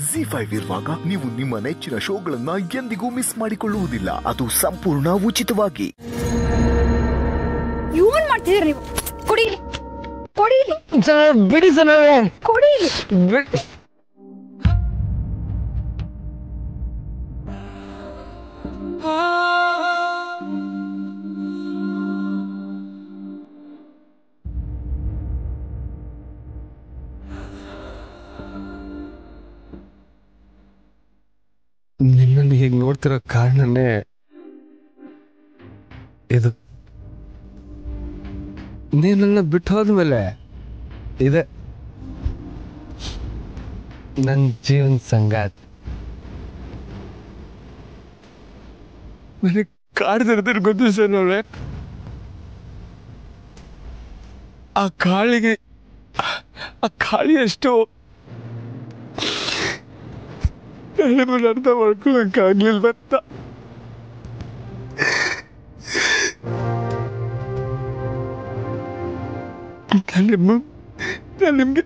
G five ಇರುವಾಗ ನೀವು ನಿಮ್ಮ ನೆಚ್ಚಿನ ಶೋಗಳನ್ನ ಎಂದಿಗೂ ಮಿಸ್ ಮಾಡಿಕೊಳ್ಳುವುದಿಲ್ಲ ಅದು ಸಂಪೂರ್ಣ ಉಚಿತವಾಗಿ ಏನ್ ಮಾಡ್ತಿದ್ದೀರಿ ನೀವು ಕೊಡಿ ಇಲ್ಲಿ. ಕೊಡಿ ಇಲ್ಲಿ. ಸರ್ ಬಿಡಿ ಸರ್ ಕೊಡಿ ಇಲ್ಲಿ. ನಿನ್ನನ್ನು ಹೀಗೆ ನೋಡ್ತಿರೋ ಕಾರಣನೇ ಇದು ನೀನನ್ನ ಬಿಟ್ಟು ಹೋದ್ಮೇಲೆ ಇದೆ ನನ್ನ ಜೀವನ ಸಂಗಾತ್ ನನಗೆ ಕಾಡ್ತಿರ್ತಾರೆ ಗೊತ್ತು ಸರ್ ಅವ್ರೆ ಆ ಕಾಳಿಗೆ ಆ ಕಾಳಿ ಅಷ್ಟು ನನಗೂ ಅರ್ಥ ಮಾಡ್ಕೊಳಕ್ಕಾಗ್ಲಿಲ್ಲ ಅಂತ ನಾನು ನಿಮ್ಮ ನಾನು ನಿಮಗೆ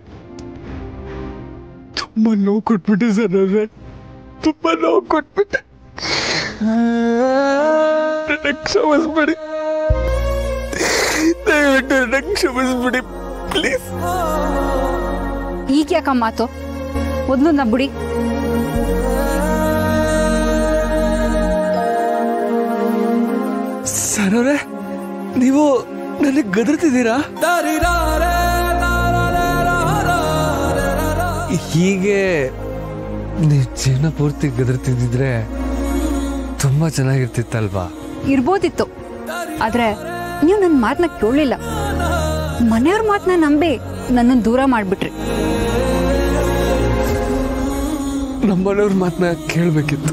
ತುಂಬ ನೋವು ಕೊಟ್ಬಿಟ್ಟೆ ಸರ್ ಅವ್ರೆ ತುಂಬ ನೋವು ಕೊಟ್ಬಿಟ್ಟೆ ನನ್ನ ಕ್ಷಮಿಸ್ಬಿಡಿ ದಯವಿಟ್ಟು ನನ್ನ ಕ್ಷಮಿಸ್ಬಿಡಿ ಪ್ಲೀಸ್ ಈಗ ಯಾಕ ಮಾತು ಮೊದ್ಲು ನಾ ಬಿಡಿ ಸರ್ ಅವ್ರೆ ನೀವು ನನಗೆ ಗದರ್ತಿದ್ದೀರಾ ಹೀಗೆ ನೀವು ಜೀವನ ಪೂರ್ತಿ ಗದರ್ತಿದ್ದಿದ್ರೆ ತುಂಬಾ ಚೆನ್ನಾಗಿರ್ತಿತ್ತಲ್ವಾ ಇರ್ಬೋದಿತ್ತು ಆದ್ರೆ ನೀವು ನನ್ನ ಮಾತನ್ನ ಕೇಳಲಿಲ್ಲ ಮನೆಯವ್ರ ಮಾತನ್ನ ನಂಬಿ ನನ್ನನ್ನು ದೂರ ಮಾಡ್ಬಿಟ್ರಿ ನಮ್ಮನೆಯವ್ರ ಮಾತನ್ನ ಕೇಳಬೇಕಿತ್ತು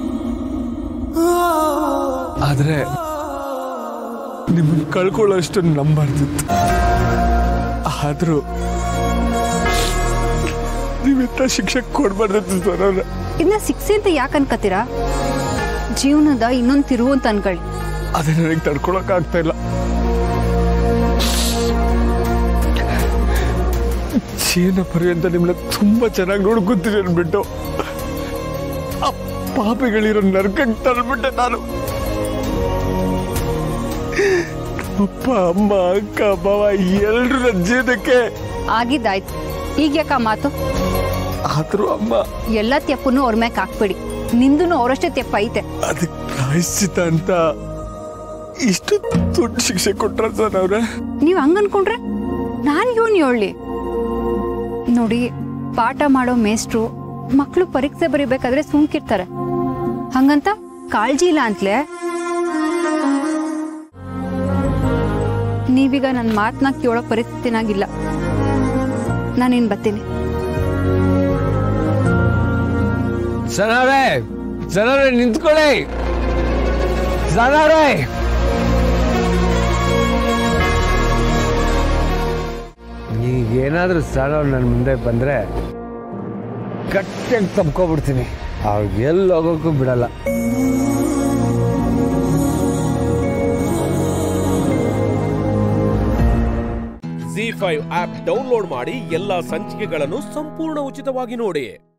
ಆದ್ರೆ ನಿಮ್ಮನ್ನು ಕಳ್ಕೊಳ್ಳೋಷ್ಟು ನಂಬಾರ್ದಿತ್ತು ಆದ್ರೂ ನೀವಿಂತ ಶಿಕ್ಷೆ ಕೊಡ್ಬಾರ್ದಿತ್ತು ಸರ್ ಇದನ್ನ ಶಿಕ್ಷೆ ಅಂತ ಯಾಕೆ ಅನ್ಕತ್ತೀರಾ ಜೀವನದ ಇನ್ನೊಂದು ತಿರುವು ಅಂತ ಅನ್ಕೊಳ್ಳಿ ಅದೇ ನನಗೆ ತಡ್ಕೊಳಕ್ ಆಗ್ತಾ ಇಲ್ಲ ಜೀವನ ಪರ್ಯಂತ ನಿಮ್ಮನ್ನ ತುಂಬಾ ಚೆನ್ನಾಗಿ ನೋಡ್ಕೊತೀನಿ ಅನ್ಬಿಟ್ಟು ಆ ಪಾಪಿಗಳಿರೋ ನರ್ಕಕ್ಕೆ ತಳ್ಬಿಟ್ಟೆ ನಾನು ಅಪ್ಪ ಅಮ್ಮ ಅಕ್ಕ ಬಾವ ಎಲ್ರು ನನ್ನ ಜೀವನಕ್ಕೆ ಆಗಿದ್ದಾಯ್ತು ಈಗ ಯಾಕ ಮಾತು ಆದ್ರೂ ಅಮ್ಮ ಎಲ್ಲ ತೆಪ್ಪನ್ನು ಅವ್ರ ಮ್ಯಾಕ್ ಹಾಕ್ಬಿಡಿ ನಿಂದನು ಅವರಷ್ಟೇ ತೆಪ್ಪ ಐತೆ ಅದಕ್ಕೆ ಪ್ರಾಯಶ್ಚಿತ ಅಂತ ಇಷ್ಟು ದೊಡ್ಡ ಶಿಕ್ಷೆ ಕೊಟ್ರ ಸರ್ ಅವ್ರೆ ನೀವ್ ಹಂಗ ಅನ್ಕೊಂಡ್ರೆ ನಾನ್ ಇವನ್ ಹೇಳಿ ನೋಡಿ ಪಾಠ ಮಾಡೋ ಮೇಷ್ಟ್ರು ಮಕ್ಳು ಪರೀಕ್ಷೆ ಬರೀಬೇಕಾದ್ರೆ ಸುಮ್ಕಿರ್ತಾರೆ ಹಂಗಂತ ಕಾಳಜಿ ಇಲ್ಲ ಅಂತಲೇ ನೀವೀಗ ನನ್ನ ಮಾತನ್ನ ಕೇಳೋ ಪರಿಸ್ಥಿತಿನಾಗಿಲ್ಲ ನಾನೇನ್ ಬರ್ತೀನಿ ಸನವ್ರೆ ಸನವ್ರೆ ನಿಂತ್ಕೊಳ್ಳಿ ಸನವ್ರೆ ಈಗೇನಾದ್ರೂ ಸನವ್ರು ನನ್ನ ಮುಂದೆ ಬಂದ್ರೆ ಗಟ್ಟಿಯಾಗಿ ತಪ್ಕೊಬಿಡ್ತೀನಿ ಅವ್ರಿಗೆ ಎಲ್ಲಿ ಹೋಗೋಕ್ಕೂ ಬಿಡಲ್ಲ ಜಿ ಫೈವ್ ಆಪ್ ಡೌನ್ಲೋಡ್ ಮಾಡಿ ಎಲ್ಲಾ ಸಂಚಿಕೆಗಳನ್ನು ಸಂಪೂರ್ಣ ಉಚಿತವಾಗಿ ನೋಡಿ